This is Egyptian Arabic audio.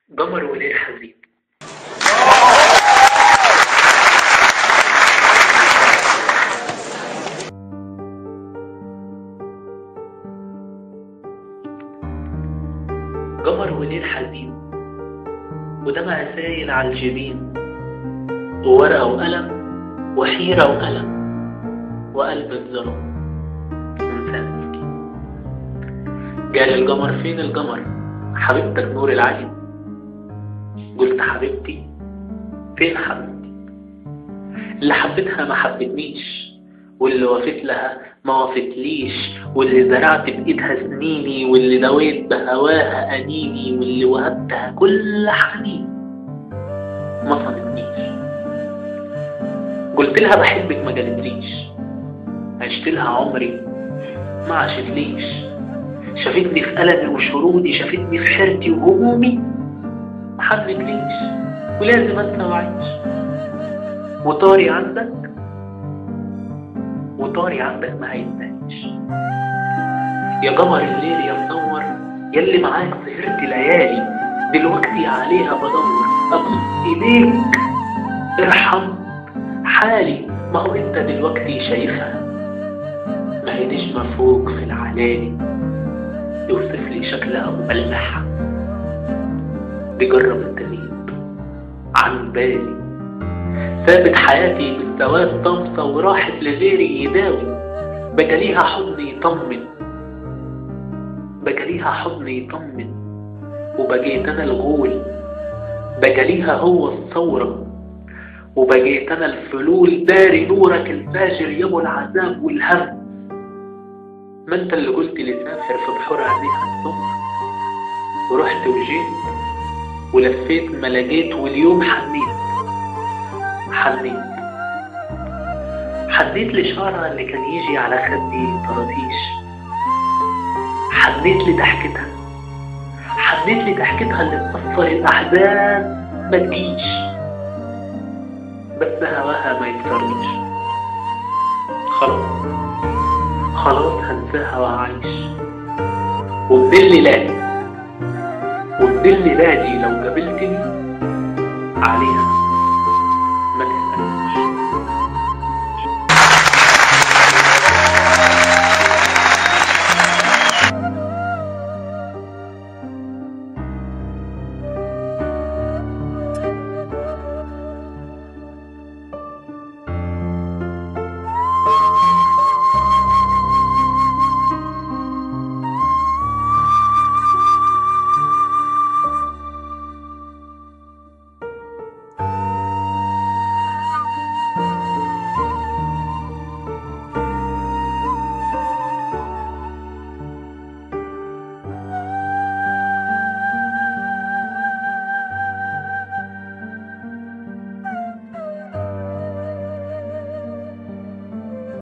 قمر وليل حزين قمر وليل حزين ودمع سايل على الجبين وورقة وقلم وحيرة وألم وقلب اتظلم إنسان مسكين قال القمر فين القمر حبيبتك نور العين قلت حبيبتي فين حبيبتي اللي حبيتها ما حبتنيش واللي وفيت لها ما وفتليش واللي زرعت بإيدها سنيني واللي دويت بهواها أنيني واللي وهبتها كل حنين ما صنتنيش قلت لها بحبك ما قالتليش عشت لها عمري ما عاشتليش شافتني في ألمي وشرودي شافتني في حيرتي وهمومي ما حبتليش ولازم أنسى وأعيش وطاري عندك وطاري عندك ما هينتهيش يا قمر الليل يا منور يلي معاك سهرت ليالي دلوقتي عليها بدور ابص اليك ارحم حالي ما هو انت دلوقتي شايفها ما هي نجمة فوق في العلالي يوصف لي شكلها وملمحها بجرب التغيب عن بالي سابت حياتي بالسواد طمسة وراحت لغيري يداوي بقى ليها حضن يطمن بقى ليها حضن يطمن وبقيت أنا الغول بقى ليها هو الثورة وبقيت أنا الفلول داري نورك الفاجر يابو العذاب والهم ما انت اللي قلت لي سافر في بحور عينيها السمر ورحت وجيت ولفيت ما لقيت واليوم حنيت حنيت حنيت لشعرها اللي كان يجي على خدي طراطيش حنيت لضحكتها حنيت لضحكتها اللي تأثر الأحزان ما تجيش بس هواها ما يكسرنيش خلاص خلاص هنساها وهعيش وبدل لادي وبدل لادي لو قابلتني عليها